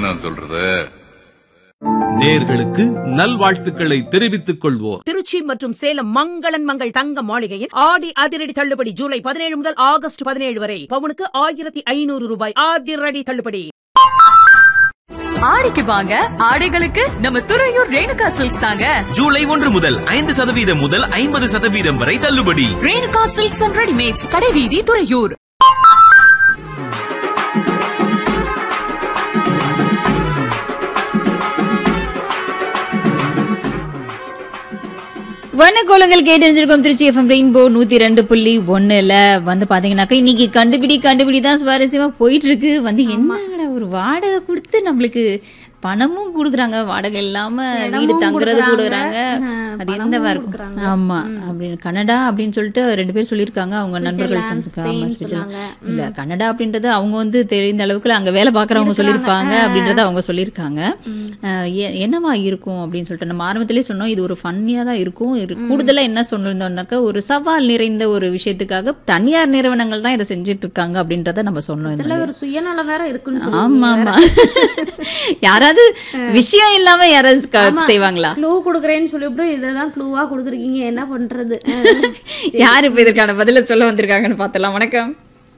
நான் சொல்றது நேர்களுக்கு நல்வாழ்த்துக்களை தெரிவித்துக் கொள்வோர் திருச்சி மற்றும் சேலம் மங்களன் மங்கள் தங்க மாளிகையில் ஆடி அதிரடி தள்ளுபடி ஜூலை பதினேழு முதல் ஆகஸ்ட் பதினேழு வரை பவுனுக்கு ஆயிரத்தி ஐநூறு ரூபாய் அதிரடி தள்ளுபடி ஆடிக்கு வாங்க ஆடைகளுக்கு நம்ம துறையூர் ரேணுகா சில்க்ஸ் தாங்க ஜூலை ஒன்று முதல் ஐந்து சதவீதம் முதல் ஐம்பது சதவீதம் வரை தள்ளுபடி ரேணுகா சில்க்ஸ் அண்ட் ரெடிமேட்ஸ் கடைவீதி துறையூர் வண்ணக்கோலங்கள் கேட்டறிஞ்சிருக்கோம் திருச்சி எஃப்எம் ரெயின்போ நூத்தி ரெண்டு புள்ளி ஒண்ணுல வந்து பாத்தீங்கன்னாக்கா இன்னைக்கு கண்டுபிடி கண்டுபிடி தான் சுவாரஸ்யமா போயிட்டு இருக்கு வந்து என்னடா ஒரு வாடகை கொடுத்து நம்மளுக்கு பணமும் கொடுக்குறாங்க வாடகை இல்லாம வீடு தங்குறது கொடுக்குறாங்க அது எந்தவா இருக்கும் ஆமா அப்படின்னு கனடா அப்படின்னு சொல்லிட்டு ரெண்டு பேர் சொல்லியிருக்காங்க அவங்க நண்பர்கள் சந்திக்க ஆமா சுவிட்சர்லாந்து இல்ல கனடா அப்படின்றது அவங்க வந்து தெரிந்த அளவுக்கு அங்க வேலை பாக்குறவங்க சொல்லியிருப்பாங்க அப்படின்றத அவங்க சொல்லியிருக்காங்க அஹ் எ- என்னவா இருக்கும் அப்படின்னு சொல்லிட்டு நம்ம ஆரம்பத்திலே சொன்னோம் இது ஒரு ஃபன்னியா தான் இருக்கும் இது கூடுதலா என்ன சொல்லியிருந்தோம்னாக்கா ஒரு சவால் நிறைந்த ஒரு விஷயத்துக்காக தனியார் நிறுவனங்கள் தான் இதை செஞ்சுட்டு இருக்காங்க அப்படின்றத நம்ம சொன்னோம் இந்த இதுல மாதிரி. ஒரு சுயநலம் வேற இருக்குன்னு ஆமா ஆமா யாராவது விஷயம் இல்லாம யாராவது க- செய்வாங்களா க்ளூ கொடுக்குறேன்னு சொல்லிவிட்டு இதுதான் க்ளூவா கொடுத்துருக்கீங்க என்ன பண்றது யாரு இப்ப இதற்கான பதில சொல்ல வந்திருக்காங்கன்னு பார்த்தலாம் வணக்கம்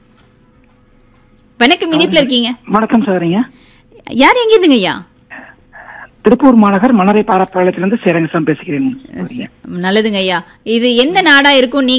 வணக்கம் இனிப்புல இருக்கீங்க வணக்கம் சாரிங்க யார் எங்க இருந்துங்க ஐயா திருப்பூர் மாநகர் மணரை பாரப்பாளையத்திலிருந்து சேரங்கசாமி பேசுகிறேன் நல்லதுங்க ஐயா இது எந்த நாடா இருக்கும் நீங்க